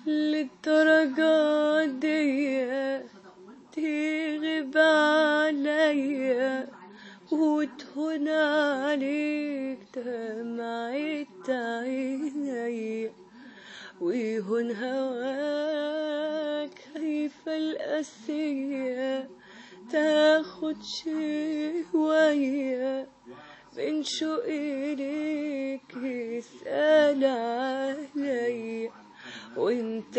للدرجة دي تغيب عليا وتهون عليك دمعة عيني ويهون هواك خايفة القاسية تاخد شوية من شوقي ليك يسأل عليا وانت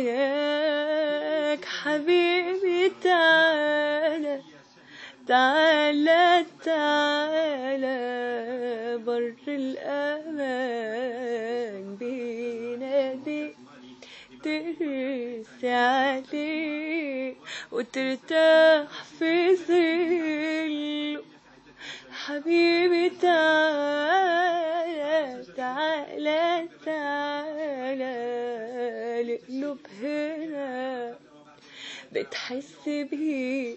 هناك حبيبي تعالى تعالى تعالى بر الأمان بينادي ترسي عليه وترتاح في ظله حبيبي تعالى تعالى تعالى القلوب هنا بتحس بيه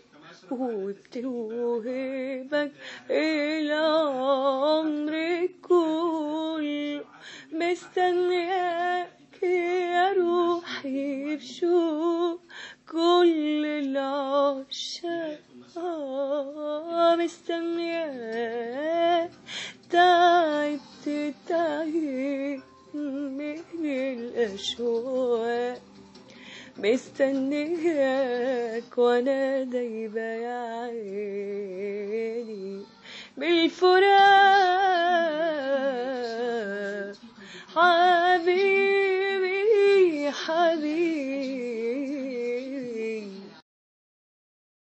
وبتوهبك العمر كله مستنياك يا روحي بشوق كل العشاق آه مستنياك تعبت تعبت من الأشواق مستنياك وانا دايبة يا عيني بالفراق